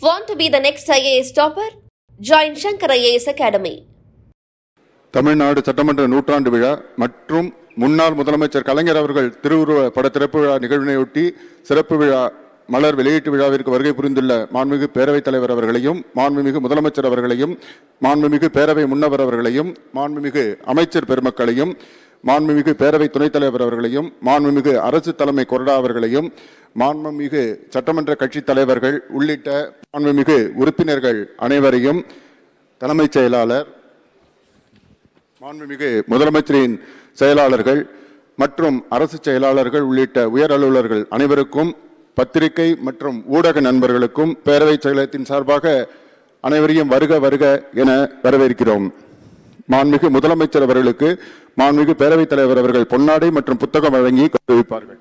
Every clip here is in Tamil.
Want to be the next IAS topper? Join Shankar IAS Academy. Tamil Nadu சட்டமன்ற நூற்றாண்டு விழா மற்றும் முன்னாள் முதலமைச்சர் கலைஞர் அவர்கள் திருவுருவ பட திறப்பு விழா நிகழ்வினையொட்டி சிறப்பு விழா மலர் வெளியீட்டு விழாவிற்கு வருகை புரிந்துள்ள மாண்புமிகு பேரவைத் தலைவர் அவர்களையும் மாண்புமிகு முதலமைச்சர் அவர்களையும் மாண்புமிகு பேரவை முன்னவர் அவர்களையும் மாண்புமிகு அமைச்சர் பெருமக்களையும் மாண்புமிகு பேரவை துணைத் தலைவர் அவர்களையும் மாண்புமிகு அரசு தலைமை கொறடா அவர்களையும் மாண்புமிகு சட்டமன்ற கட்சித் தலைவர்கள் உள்ளிட்ட மாண்புமிகு உறுப்பினர்கள் அனைவரையும் தலைமைச் செயலாளர் மாண்புமிகு முதலமைச்சரின் செயலாளர்கள் மற்றும் அரசு செயலாளர்கள் உள்ளிட்ட உயர் அலுவலர்கள் அனைவருக்கும் பத்திரிகை மற்றும் ஊடக நண்பர்களுக்கும் பேரவைச் செயலகத்தின் சார்பாக அனைவரையும் வருக வருக என வரவேற்கிறோம் மாண்புமிகு முதலமைச்சர் அவர்களுக்கு மாண்புமிகு பேரவைத் தலைவர் அவர்கள் பொன்னாடை மற்றும் புத்தகம் வழங்கி கௌரவிப்பார்கள்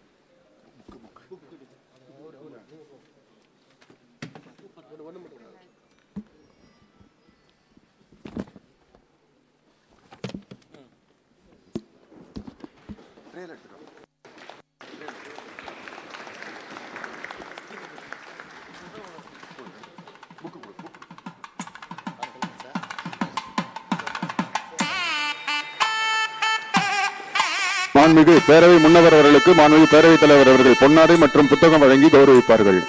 மாண்புமிகு பேரவை முன்னவர் அவர்களுக்கு மாண்புமிகு பேரவைத் தலைவர் அவர்கள் பொன்னாடை மற்றும் புத்தகம் வழங்கி கௌரவிப்பார்கள்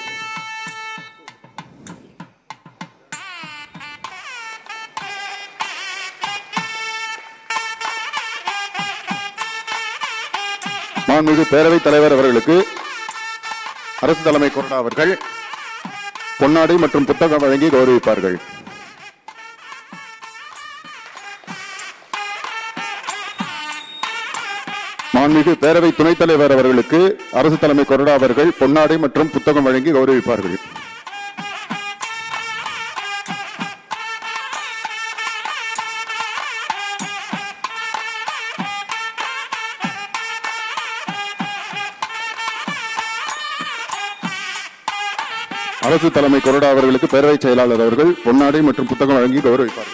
மாண்புமிகு பேரவைத் தலைவர் அவர்களுக்கு அரசு தலைமை கொறடா அவர்கள் பொன்னாடை மற்றும் புத்தகம் வழங்கி கௌரவிப்பார்கள் மாண்புமிகு பேரவை துணைத் தலைவர் அவர்களுக்கு அரசு தலைமை கொறடா அவர்கள் பொன்னாடை மற்றும் புத்தகம் வழங்கி கௌரவிப்பார்கள் அரசு தலைமை கொறடா அவர்களுக்கு பேரவைச் செயலாளர் அவர்கள் பொன்னாடை மற்றும் புத்தகம் வழங்கி கௌரவிப்பார்கள்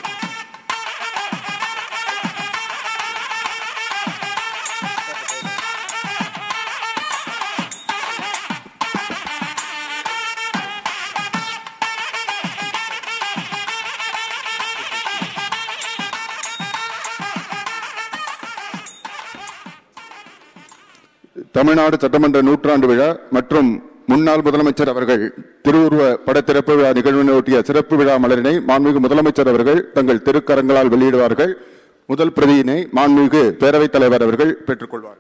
தமிழ்நாடு சட்டமன்ற நூற்றாண்டு விழா மற்றும் முன்னாள் முதலமைச்சர் அவர்கள் திருவுருவ பட திறப்பு விழா நிகழ்வினையொட்டிய சிறப்பு விழா மலரினை மாண்புமிகு முதலமைச்சர் அவர்கள் தங்கள் திருக்கரங்களால் வெளியிடுவார்கள் முதல் பிரதியினை மாண்புமிகு பேரவைத் தலைவர் அவர்கள் பெற்றுக்கொள்வார்கள்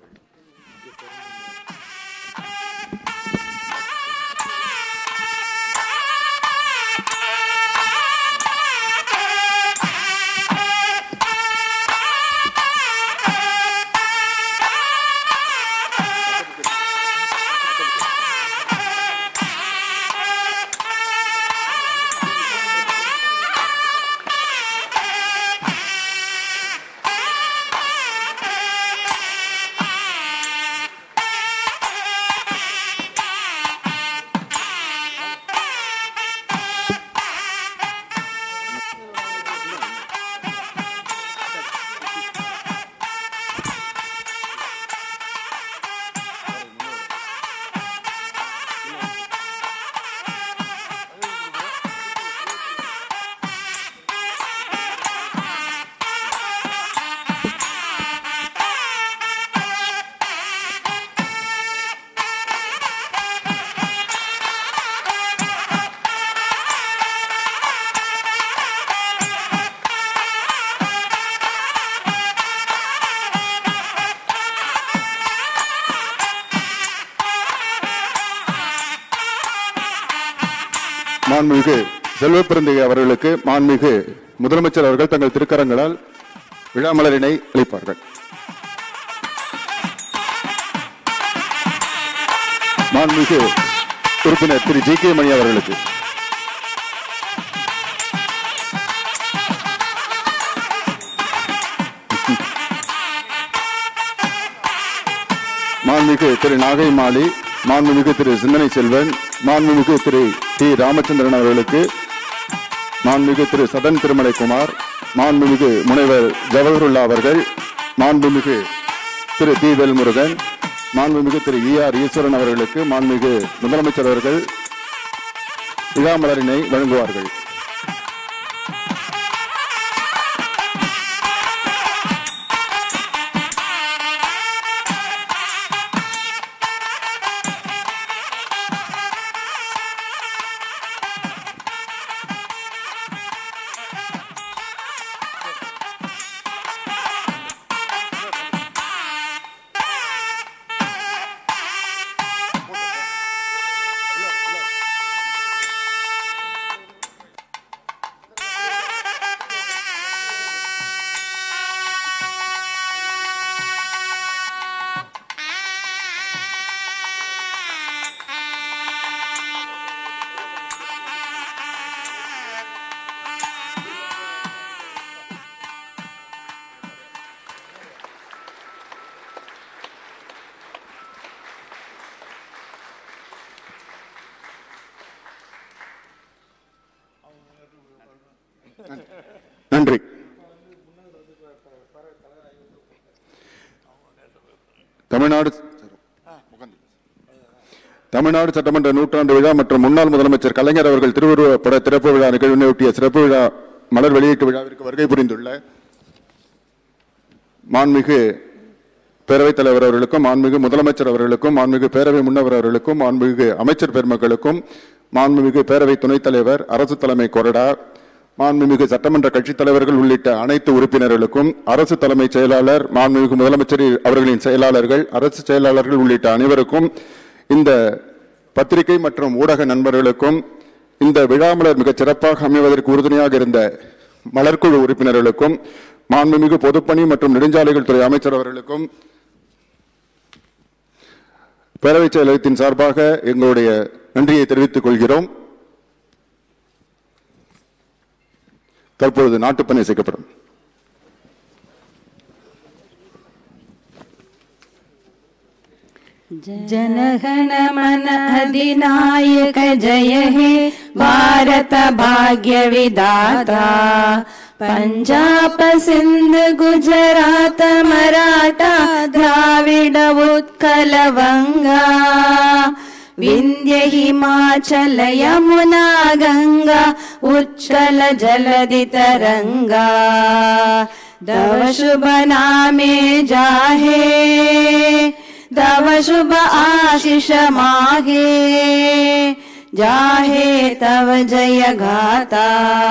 மாண்புமிகு செல்வப்பிரந்தைய அவர்களுக்கு மாண்புமிகு முதலமைச்சர் அவர்கள் தங்கள் திருக்கரங்களால் விழாமலரினை அளிப்பார்கள் மாண்புமிகு உறுப்பினர் திரு ஜி கே மணி அவர்களுக்கு மாண்புமிகு திரு நாகை மாலி மாண்புமிகு திரு சிந்தனை செல்வன் மாண்புமிகு திரு டி ராமச்சந்திரன் அவர்களுக்கு மாண்புமிகு திரு சதன் திருமலைக்குமார் மாண்புமிகு முனைவர் ஜவஹருல்லா அவர்கள் மாண்புமிகு திரு டி வேல்முருகன் மாண்புமிகு திரு இ ஆர் ஈஸ்வரன் அவர்களுக்கு மாண்புமிகு முதலமைச்சர் அவர்கள் விழாமலரினை வழங்குவார்கள் நன்றி தமிழ்நாடு தமிழ்நாடு சட்டமன்ற நூற்றாண்டு விழா மற்றும் முன்னாள் முதலமைச்சர் கலைஞர் அவர்கள் திருவுருவப் பட திறப்பு விழா நிகழ்வினையொட்டிய சிறப்பு விழா மலர் வெளியீட்டு விழாவிற்கு வருகை புரிந்துள்ள மாண்புமிகு பேரவைத் தலைவர் அவர்களுக்கும் மாண்புமிகு முதலமைச்சர் அவர்களுக்கும் மாண்புமிகு பேரவை முன்னவர் அவர்களுக்கும் மாண்புமிகு அமைச்சர் பெருமக்களுக்கும் மாண்புமிகு பேரவை துணைத் தலைவர் அரசு தலைமை கொறடா மாண்புமிகு சட்டமன்ற கட்சித் தலைவர்கள் உள்ளிட்ட அனைத்து உறுப்பினர்களுக்கும் அரசு தலைமைச் செயலாளர் மாண்புமிகு முதலமைச்சர் அவர்களின் செயலாளர்கள் அரசு செயலாளர்கள் உள்ளிட்ட அனைவருக்கும் இந்த பத்திரிகை மற்றும் ஊடக நண்பர்களுக்கும் இந்த விழாமலர் மிகச் சிறப்பாக அமைவதற்கு உறுதுணையாக இருந்த மலர்குழு உறுப்பினர்களுக்கும் மாண்புமிகு பொதுப்பணி மற்றும் நெடுஞ்சாலைகள் துறை அமைச்சர் அவர்களுக்கும் பேரவைச் செயலகத்தின் சார்பாக எங்களுடைய நன்றியை தெரிவித்துக் கொள்கிறோம் தற்பொழுது நாட்டுப்பணி இசைக்கப்படும் जनगण मन अधिनायक जय हे भारत भाग्य विदाता पञ्जाब सिन्ध गुजरात मराठा द्राविड उत्कल वङ्गा विन्द्य हिमाचल यमुना गङ्गा उच्चल जलधि तरङ्गा तव शुभ नामे जाहे तव शुभ आशिष मागे जाहे तव जय गाता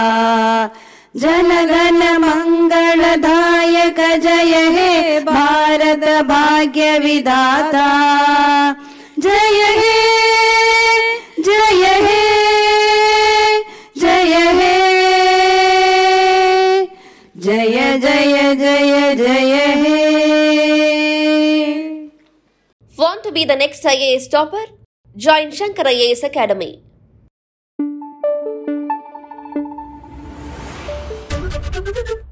जनगण मङ्गलदायक जय हे भारत भाग्य विदाता जय हे जय हे जय हे जय जय जय जय हे Want to be the next IAS topper? Join Shankar IAS Academy. Thank you.